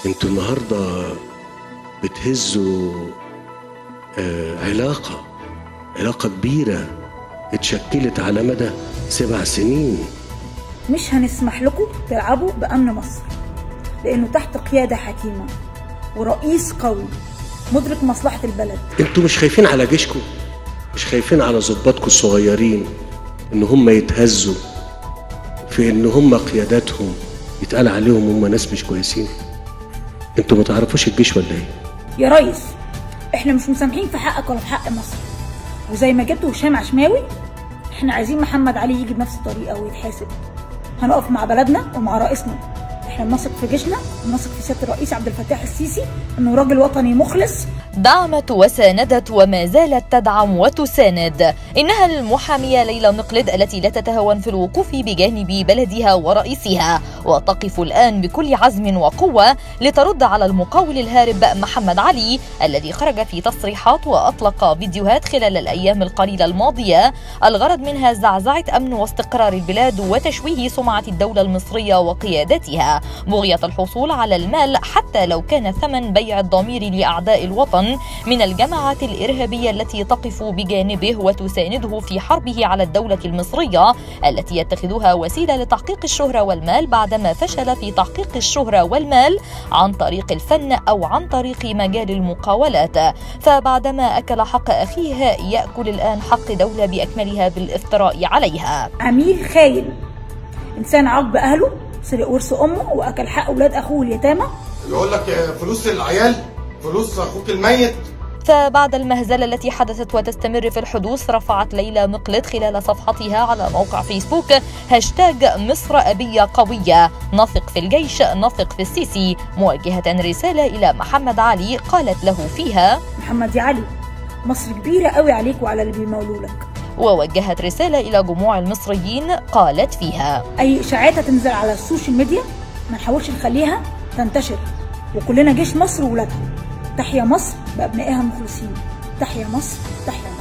انتوا النهارده بتهزوا آه علاقة علاقة كبيرة اتشكلت على مدى سبع سنين مش هنسمح لكم تلعبوا بأمن مصر لأنه تحت قيادة حكيمة ورئيس قوي مدرك مصلحة البلد انتوا مش خايفين على جيشكم مش خايفين على ضباطكم الصغيرين ان هم يتهزوا في ان هم قياداتهم يتقال عليهم هم ناس مش كويسين انتوا ما تعرفوش الجيش ولا ايه يا ريس احنا مش مسامحين في حقك ولا في حق مصر وزي ما جبت هشام عشماوي احنا عايزين محمد علي يجي بنفس الطريقه ويتحاسب هنقف مع بلدنا ومع رئيسنا احنا بنثق في جيشنا ونثق في سياده الرئيس عبد الفتاح السيسي انه راجل وطني مخلص دعمت وساندت وما زالت تدعم وتساند إنها المحامية ليلى مقلد التي لا تتهاون في الوقوف بجانب بلدها ورئيسها وتقف الآن بكل عزم وقوة لترد على المقاول الهارب محمد علي الذي خرج في تصريحات وأطلق فيديوهات خلال الأيام القليلة الماضية الغرض منها زعزعة أمن واستقرار البلاد وتشويه سمعة الدولة المصرية وقيادتها بغية الحصول على المال حتى لو كان ثمن بيع الضمير لأعداء الوطن من الجماعات الإرهابية التي تقف بجانبه وتسانده في حربه على الدولة المصرية التي يتخذها وسيلة لتحقيق الشهرة والمال بعدما فشل في تحقيق الشهرة والمال عن طريق الفن أو عن طريق مجال المقاولات فبعدما أكل حق أخيه يأكل الآن حق دولة بأكملها بالافتراء عليها عميل خاين انسان عاق باهله سرق ورث امه واكل حق اولاد اخوه اليتامى يقول لك فلوس العيال فلوس اخوك الميت فبعد المهزلة التي حدثت وتستمر في الحدوث رفعت ليلى مقلد خلال صفحتها على موقع فيسبوك هاشتاج مصر أبية قوية نثق في الجيش نثق في السيسي موجهة رسالة إلى محمد علي قالت له فيها محمد يا علي مصر كبيره قوي عليك وعلى اللي بيمولوا لك ووجهت رسالة إلى جموع المصريين قالت فيها اي اشاعات هتنزل على السوشيال ميديا ما نحاولش نخليها تنتشر وكلنا جيش مصر وولادها تحيا مصر بابنائها المخلصين تحيا مصر تحيا مصر